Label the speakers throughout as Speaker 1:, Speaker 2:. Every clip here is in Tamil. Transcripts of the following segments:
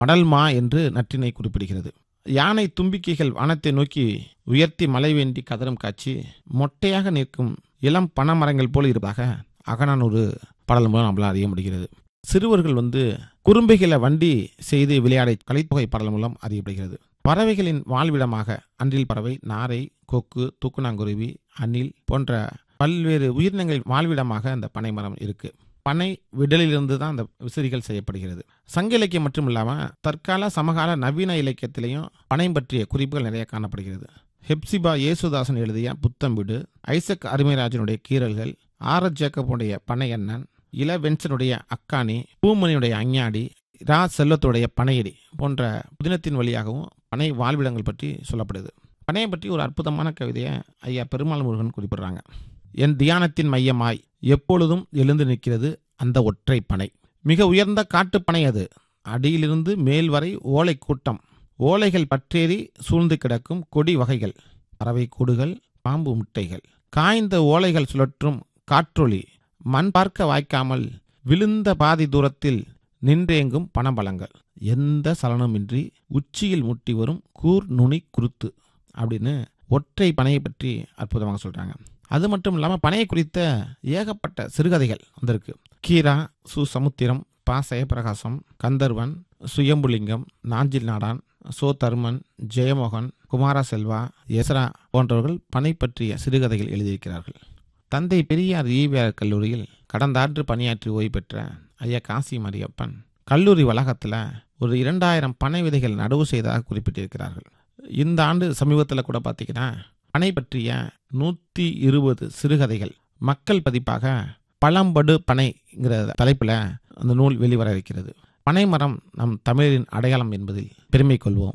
Speaker 1: மடல்மா என்று நற்றினை குறிப்பிடுகிறது யானை தும்பிக்கைகள் வானத்தை நோக்கி உயர்த்தி மலை வேண்டி கதரும் காட்சி மொட்டையாக நிற்கும் இளம் பனைமரங்கள் போல் இருப்பதாக அகனானூறு பாடல் மூலம் நம்மளால் அறிய முடிகிறது சிறுவர்கள் வந்து குறும்பைகளை வண்டி செய்து விளையாட கலைத்தொகை பாடல் மூலம் அறியப்படுகிறது பறவைகளின் வாழ்விடமாக அன்றில் பறவை நாரை கொக்கு தூக்குநாங்குருவி அணில் போன்ற பல்வேறு உயிரினங்களின் வாழ்விடமாக அந்த பனைமரம் இருக்கு பனை விடலிலிருந்து தான் அந்த விசிறிகள் செய்யப்படுகிறது சங்க இலக்கியம் மட்டும் இல்லாமல் தற்கால சமகால நவீன இலக்கியத்திலையும் பனை பற்றிய குறிப்புகள் நிறைய காணப்படுகிறது ஹெப்சிபா இயேசுதாசன் எழுதிய புத்தம்பிடு ஐசக் அருமைராஜனுடைய கீறல்கள் ஆர் எஸ் ஜேக்கப்புடைய பனை அண்ணன் இள வென்சனுடைய அக்காணி பூமணியுடைய அஞ்ஞாடி ரா செல்லத்துடைய பனையடி போன்ற புதினத்தின் வழியாகவும் பனை வாழ்விடங்கள் பற்றி சொல்லப்படுது பனையை பற்றி ஒரு அற்புதமான கவிதையை ஐயா பெருமாள் முருகன் குறிப்பிடுறாங்க என் தியானத்தின் மையமாய் எப்பொழுதும் எழுந்து நிற்கிறது அந்த ஒற்றை பனை மிக உயர்ந்த காட்டுப்பனை அது அடியிலிருந்து மேல் வரை ஓலை கூட்டம் ஓலைகள் பற்றேறி சூழ்ந்து கிடக்கும் கொடி வகைகள் பறவை கூடுகள் பாம்பு முட்டைகள் காய்ந்த ஓலைகள் சுழற்றும் காற்றொளி மண் பார்க்க வாய்க்காமல் விழுந்த பாதி தூரத்தில் நின்றேங்கும் பணபலங்கள் எந்த சலனமின்றி உச்சியில் முட்டி வரும் கூர் நுனி குருத்து அப்படின்னு ஒற்றை பனையை பற்றி அற்புதமாக சொல்றாங்க அது மட்டும் இல்லாமல் பனையை குறித்த ஏகப்பட்ட சிறுகதைகள் வந்திருக்கு கீரா சு சமுத்திரம் பா ஜெயபிரகாசம் கந்தர்வன் சுயம்புலிங்கம் நாஞ்சில் நாடான் சோ தர்மன் ஜெயமோகன் குமார செல்வா எசரா போன்றவர்கள் பனை பற்றிய சிறுகதைகள் எழுதியிருக்கிறார்கள் தந்தை பெரியார் ஈவிஆர் கல்லூரியில் கடந்த ஆண்டு பணியாற்றி ஓய்வு பெற்ற ஐயா காசி மரியப்பன் கல்லூரி வளாகத்தில் ஒரு இரண்டாயிரம் பனை விதைகள் நடவு செய்ததாக குறிப்பிட்டிருக்கிறார்கள் இந்த ஆண்டு சமீபத்தில் கூட பார்த்தீங்கன்னா பனை பற்றிய நூற்றி இருபது சிறுகதைகள் மக்கள் பதிப்பாக பழம்படு பனைங்கிற தலைப்பில் அந்த நூல் வெளிவர இருக்கிறது பனை மரம் நம் தமிழரின் அடையாளம் என்பதில் பெருமை கொள்வோம்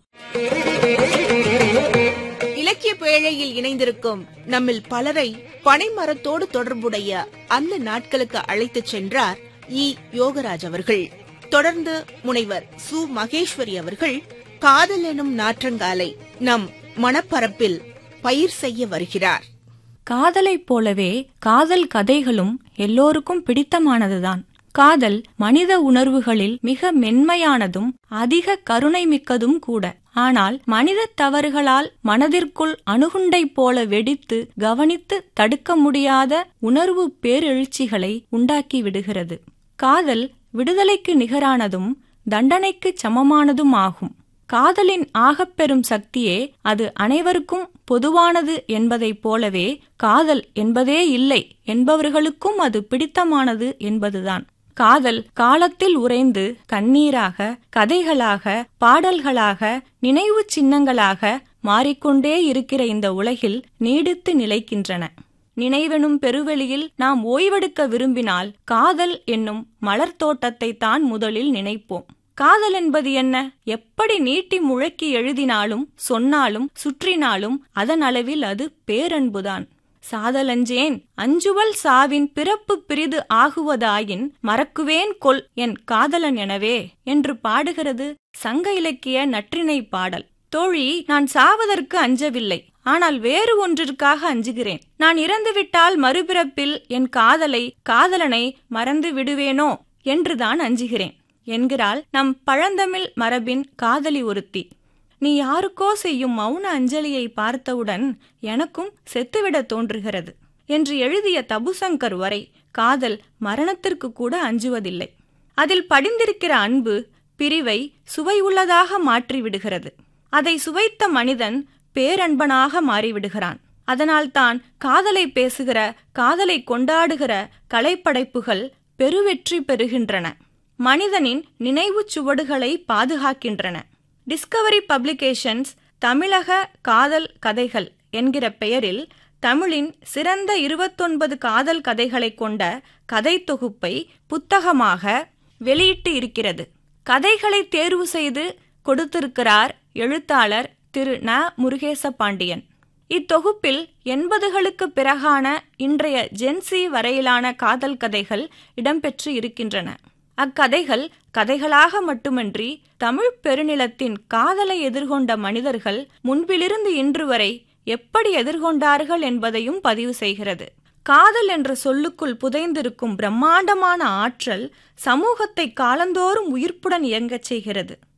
Speaker 2: இலக்கிய பேழையில் இணைந்திருக்கும் நம்மில் பலரை பனைமரத்தோடு தொடர்புடைய அந்த நாட்களுக்கு அழைத்துச் சென்றார் இ யோகராஜ் அவர்கள் தொடர்ந்து முனைவர் சு மகேஸ்வரி அவர்கள் காதல் எனும் நாற்றங்காலை நம் மணப்பரப்பில் பயிர் செய்ய வருகிறார்
Speaker 3: காதலைப் போலவே காதல் கதைகளும் எல்லோருக்கும் பிடித்தமானதுதான் காதல் மனித உணர்வுகளில் மிக மென்மையானதும் அதிக கருணை மிக்கதும் கூட ஆனால் மனித தவறுகளால் மனதிற்குள் அணுகுண்டை போல வெடித்து கவனித்து தடுக்க முடியாத உணர்வு பேரெழுச்சிகளை உண்டாக்கி விடுகிறது காதல் விடுதலைக்கு நிகரானதும் தண்டனைக்கு சமமானதும் ஆகும் காதலின் ஆகப்பெரும் சக்தியே அது அனைவருக்கும் பொதுவானது என்பதைப் போலவே காதல் என்பதே இல்லை என்பவர்களுக்கும் அது பிடித்தமானது என்பதுதான் காதல் காலத்தில் உறைந்து கண்ணீராக கதைகளாக பாடல்களாக நினைவு சின்னங்களாக மாறிக்கொண்டே இருக்கிற இந்த உலகில் நீடித்து நிலைக்கின்றன நினைவெனும் பெருவெளியில் நாம் ஓய்வெடுக்க விரும்பினால் காதல் என்னும் மலர் தோட்டத்தை தான் முதலில் நினைப்போம் காதல் என்பது என்ன எப்படி நீட்டி முழக்கி எழுதினாலும் சொன்னாலும் சுற்றினாலும் அதன் அளவில் அது பேரன்புதான் சாதலஞ்சேன் அஞ்சுவல் சாவின் பிறப்பு பிரிது ஆகுவதாயின் மறக்குவேன் கொல் என் காதலன் எனவே என்று பாடுகிறது சங்க இலக்கிய நற்றினை பாடல் தோழி நான் சாவதற்கு அஞ்சவில்லை ஆனால் வேறு ஒன்றிற்காக அஞ்சுகிறேன் நான் இறந்துவிட்டால் மறுபிறப்பில் என் காதலை காதலனை மறந்து விடுவேனோ என்றுதான் அஞ்சுகிறேன் என்கிறாள் நம் பழந்தமிழ் மரபின் காதலி ஒருத்தி நீ யாருக்கோ செய்யும் மௌன அஞ்சலியை பார்த்தவுடன் எனக்கும் செத்துவிட தோன்றுகிறது என்று எழுதிய தபுசங்கர் வரை காதல் மரணத்திற்கு கூட அஞ்சுவதில்லை அதில் படிந்திருக்கிற அன்பு பிரிவை சுவை உள்ளதாக மாற்றிவிடுகிறது அதை சுவைத்த மனிதன் பேரன்பனாக மாறிவிடுகிறான் அதனால்தான் காதலை பேசுகிற காதலை கொண்டாடுகிற கலைப்படைப்புகள் பெருவெற்றி பெறுகின்றன மனிதனின் நினைவுச் சுவடுகளை பாதுகாக்கின்றன டிஸ்கவரி பப்ளிகேஷன்ஸ் தமிழக காதல் கதைகள் என்கிற பெயரில் தமிழின் சிறந்த இருபத்தொன்பது காதல் கதைகளை கொண்ட கதை தொகுப்பை புத்தகமாக வெளியிட்டு இருக்கிறது கதைகளை தேர்வு செய்து கொடுத்திருக்கிறார் எழுத்தாளர் திரு ந முருகேச பாண்டியன் இத்தொகுப்பில் எண்பதுகளுக்கு பிறகான இன்றைய ஜென்சி வரையிலான காதல் கதைகள் இடம்பெற்று இருக்கின்றன அக்கதைகள் கதைகளாக மட்டுமின்றி தமிழ் பெருநிலத்தின் காதலை எதிர்கொண்ட மனிதர்கள் முன்பிலிருந்து இன்று வரை எப்படி எதிர்கொண்டார்கள் என்பதையும் பதிவு செய்கிறது காதல் என்ற சொல்லுக்குள் புதைந்திருக்கும் பிரம்மாண்டமான ஆற்றல் சமூகத்தை காலந்தோறும் உயிர்ப்புடன் இயங்கச் செய்கிறது